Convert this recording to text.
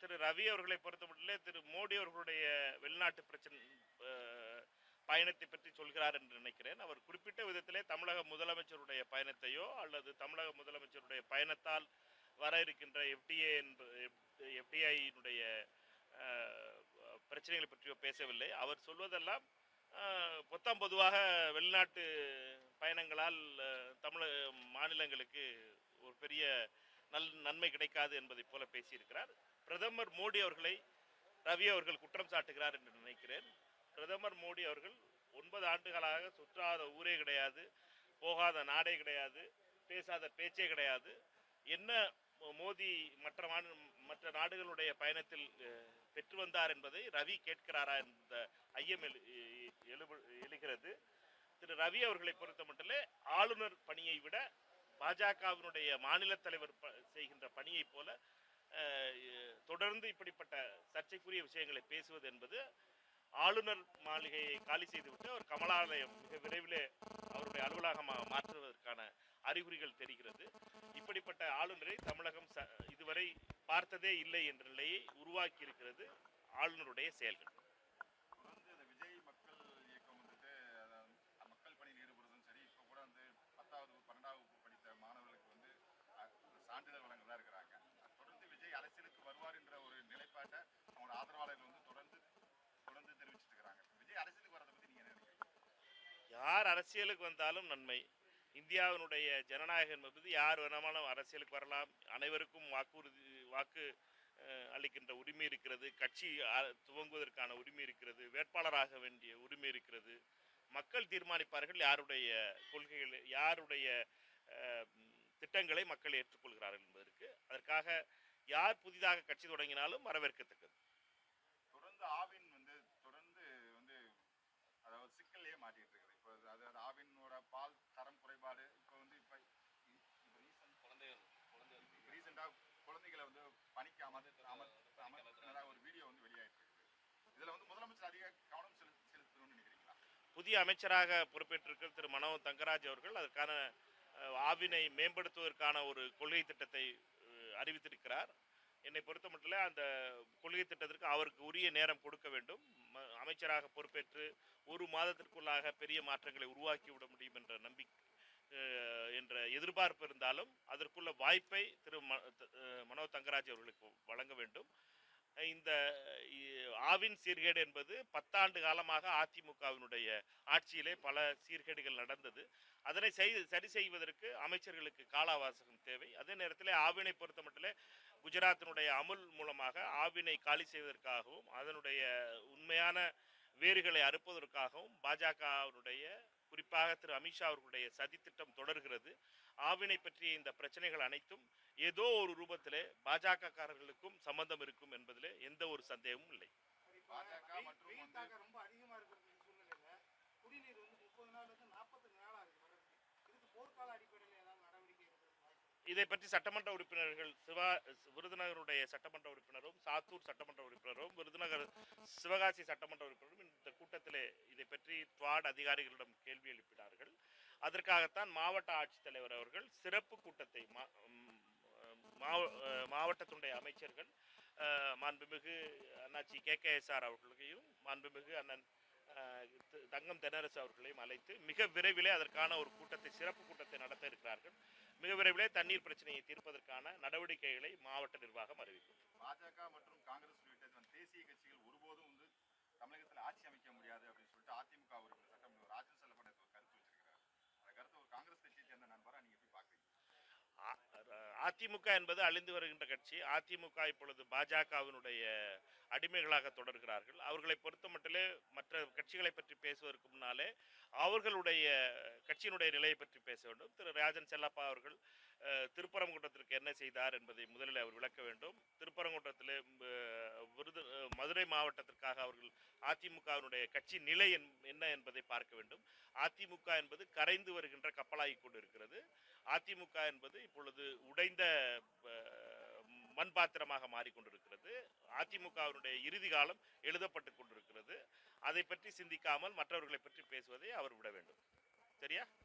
திரு ரவி அவர்களை பொறுத்தமட்டிலே திரு மோடி அவர்களுடைய வெளிநாட்டு பிரச்சனை அஹ், பயணத்தை பற்றி சொல்கிறார் என்று நினைக்கிறேன் அவர் குறிப்பிட்ட விதத்திலே தமிழக முதலமைச்சருடைய பயணத்தையோ அல்லது தமிழக முதலமைச்சருடைய பயணத்தால் வர இருக்கின்ற எஃப்டிஏ எஃப்டிஐயினுடைய பிரச்சனைகளை பற்றியோ பேசவில்லை அவர் சொல்வதெல்லாம் அஹ், பொத்தாம் பொதுவாக வெளிநாட்டு பயணங்களால் அஹ், தமிழக மாநிலங்களுக்கு ஒரு பெரிய நல் நன்மை கிடைக்காது என்பதைப் போல பேசியிருக்கிறார் பிரதமர் மோடி அவர்களை ரவி அவர்கள் குற்றம் சாட்டுகிறார் என்று நினைக்கிறேன் பிரதமர் மோடி அவர்கள் ஒன்பது ஆண்டுகளாக சுற்றாத ஊரே கிடையாது போகாத நாடே கிடையாது பேசாத பேச்சே கிடையாது என்ன மோடி மற்ற மாநில மற்ற நாடுகளுடைய பயணத்தில் அஹ், பெற்று வந்தார் என்பதை ரவி கேட்கிறாரா என்ற ஐயம் எழு எழுபு எழுகிறது திரு ரவி அவர்களை பொறுத்த மட்டிலே ஆளுநர் பணியை விட பாஜகவினுடைய மாநில தலைவர் ப- செய்கின்ற பணியைப் போல அஹ், தொடர்ந்து இப்படிப்பட்ட சர்ச்சைக்குரிய விஷயங்களை பேசுவது என்பது ஆளுநர் மாளிகையை காலி செய்துவிட்டு அவர் கமலாலயம் மிக விரைவிலே அவருடைய அலுவலகமாக மாற்றுவதற்கான அறிகுறிகள் தெரிகிறது இப்படிப்பட்ட ஆளுநரை தமிழகம் ச- இதுவரை பார்த்ததே இல்லை என்ற நிலையை உருவாக்கி இருக்கிறது ஆளுநருடைய செயல்கள் தொடர்ந்து இந்த விஜய் மக்கள் இயக்கம் வந்துட்டு அதாவது மக்கள் பணியில் ஈடுபடுறதும் சரி இப்போ கூட வந்து பத்தாவது பன்னெண்டாவது வகுப்பு படித்த மாணவர்களுக்கு வந்து அஹ், சான்றிதழ் வழங்கதான் இருக்கிறாங்க அது தொடர்ந்து விஜய் அரசியலுக்கு வருவார் என்ற ஒரு நிலைப்பாட்டை அவங்களோட ஆதரவாளர்கள் வந்து தொடர்ந்து தொடர்ந்து தெரிவிச்சிட்டு இருக்கிறாங்க விஜய் அரசியலுக்கு வரதை பத்தி நீங்க என்ன நினைக்கிறீங்க யார் அரசியலுக்கு வந்தாலும் நன்மை இந்தியாவினுடைய ஜனநாயகம் என்பது யார் வேணாலும் அரசியலுக்கு வரலாம் அனைவருக்கும் வாக்குறுதி வாக்கு அஹ், அளிக்கின்ற உரிமை இருக்கிறது கட்சி அ- துவங்குவதற்கான உரிமை இருக்கிறது வேட்பாளராக வேண்டிய உரிமை இருக்கிறது மக்கள் தீர்மானிப்பார்கள் யாருடைய கொள்கைகள் யாருடைய அஹ், ம், திட்டங்களை மக்கள் ஏற்றுக்கொள்கிறார்கள் என்பதற்கு அதற்காக யார் புதிதாக கட்சி தொடங்கினாலும் வரவேற்கத்தக்கது தொடர்ந்து ஆவின் வந்து தொடர்ந்து வந்து அதாவது சிக்கல்லையே மாட்டிட்டு இருக்குது இப்போ அதாவது ஆவினோட பால் தரம் குறைபாடு இப்போ வந்து இப்போ இப்போ ரீசன்ட் குழந்தைகள் குழந்தைகள் இப்போ ரீசெண்டாக குழந்தைகளை வந்து பணிக்கு அமர்த்து அமர்த்து அமர்த்தினதாக ஒரு வீடியோ வந்து வெளியாயிட்டு இருக்குது இதில் வந்து முதலமைச்சர் அதிக கவனம் செலுத்து செலுத்தணும்னு நினைக்கிறீங்களா புதிய அமைச்சராக பொறுப்பேற்றிருக்கிற திரு மனோ தங்கராஜ் அவர்கள் அதற்கான அஹ், ஆவினை மேம்படுத்துவதற்கான ஒரு கொள்கை திட்டத்தை அஹ், அறிவித்திருக்கிறார் என்னை பொறுத்த மட்டும் அந்த கொள்கை திட்டத்திற்கு அவருக்கு உரிய நேரம் கொடுக்க வேண்டும் ம- அமைச்சராக பொறுப்பேற்று ஒரு மாதத்திற்குள்ளாக பெரிய மாற்றங்களை உருவாக்கி விட முடியும் என்ற நம்பிக்கை அஹ், என்ற எதிர்பார்ப்பு இருந்தாலும் அதற்குள்ள வாய்ப்பை திரு ம- த- அஹ், மனோ தங்கராஜ் அவர்களுக்கு வழங்க வேண்டும் இந்த இ- ஆவின் சீர்கேடு என்பது பத்தாண்டு காலமாக அதிமுகவினுடைய ஆட்சியிலே பல சீர்கேடுகள் நடந்தது அதனை செய் சரி செய்வதற்கு அமைச்சர்களுக்கு கால அவகாசம் தேவை அதே நேரத்தில் ஆவினை பொறுத்த மட்டிலே குஜராத்தினுடைய அமுல் மூலமாக ஆவினை காலி செய்வதற்காகவும் அதனுடைய உண்மையான வேர்களை அறுப்பதற்காகவும் பாஜகவினுடைய குறிப்பாக திரு அமித்ஷா அவர்களுடைய சதித்திட்டம் தொடர்கிறது ஆவினை பற்றிய இந்த பிரச்சனைகள் அனைத்தும் ஏதோ ஒரு ரூபத்திலே பாஜக காரர்களுக்கும் சம்பந்தம் இருக்கும் என்பதிலே எந்த ஒரு சந்தேகமும் இல்லை பாஜக வெயில் மற்றும் வெயில் வந்து- தாக்கம் ரொம்ப அதிகமா இருக்கிற சூழ்நிலையில குடிநீர் வந்து முப்பது நாள்ல இருந்து நாற்பத்தஞ்சு நாளா இருக்கு வரதுக்கு இதுக்கு போர்க்கால அடிப்படையில் ஏதாவது நடவடிக்கை எடுக்கிறதுக்கு வாய்ப்பு இருக்கா? இதை பற்றி சட்டமன்ற உறுப்பினர்கள் சிவா விருதுநகருடைய சட்டமன்ற உறுப்பினரும் சாத்தூர் சட்டமன்ற உறுப்பினரும் விருதுநகர் சிவகாசி சட்டமன்ற உறுப்பினரும் இந்த கூட்டத்திலே இதை பற்றி ட்வாட் அதிகாரிகளிடம் கேள்வி எழுப்பினார்கள் அதற்காகத்தான் மாவட்ட ஆட்சித்தலைவர் அவர்கள் சிறப்பு கூட்டத்தை மா- ம், மாவ- அஹ், மாவட்டத்தினுடைய அமைச்சர்கள் அஹ், மாண்புமிகு அண்ணாச்சி கே கே எஸ் ஆர் அவர்களையும் மாண்புமிகு அண்ணன் அஹ், தி- தங்கம் தென்னரசு அவர்களையும் அழைத்து மிக விரைவிலே அதற்கான ஒரு கூட்டத்தை சிறப்பு கூட்டத்தை நடத்த இருக்கிறார்கள் மிக விரைவிலே தண்ணீர் பிரச்சனையை தீர்ப்பதற்கான நடவடிக்கைகளை மாவட்ட நிர்வாகம் அறிவிக்கும் பாஜக மற்றும் காங்கிரஸ் உள்ளிட்ட இந்த தேசிய கட்சிகள் ஒருபோதும் வந்து தமிழகத்தில் ஆட்சி அமைக்க முடியாது அப்படின்னு சொல்லிட்டு அதிமுக உறுப்பினர் சட்டமன்ற ராஜன் செல்லப்பட ஒரு கருத்து வச்சிருக்கிறார் அந்த கருத்து ஒரு காங்கிரஸ் கட்சியை சேர்ந்த நண்பரா நீங்க எப்படி பாக்குறீங்க அ- அதிமுக என்பது அழிந்து வருகின்ற கட்சி அதிமுக இப்பொழுது பாஜகவினுடைய அடிமைகளாக தொடர்கிறார்கள் அவர்களை பொறுத்த மட்டிலே மற்ற கட்சிகளை பற்றி பேசுவதற்கு முன்னாலே அவர்களுடைய கட்சியினுடைய நிலையை பற்றி பேச வேண்டும் திரு ராஜன் செல்லப்பா அவர்கள் அஹ், திருப்பரங்குன்றத்திற்கு என்ன செய்தார் என்பதை முதலில் அவர் விளக்க வேண்டும் திருப்பரங்குன்றத்திலே அஹ், விருது அஹ், மதுரை மாவட்டத்திற்காக அவர்கள் அதிமுகவினுடைய கட்சி நிலை என்- என்ன என்பதை பார்க்க வேண்டும் அதிமுக என்பது கரைந்து வருகின்ற கப்பலாகி கொண்டு இருக்கிறது அதிமுக என்பது இப்பொழுது உடைந்த அஹ், மண் பாத்திரமாக மாறிக்கொண்டிருக்கிறது அதிமுகவினுடைய இறுதி காலம் எழுதப்பட்டு கொண்டிருக்கிறது அதை பற்றி சிந்திக்காமல் மற்றவர்களை பற்றி பேசுவதை அவர் விட வேண்டும் சரியா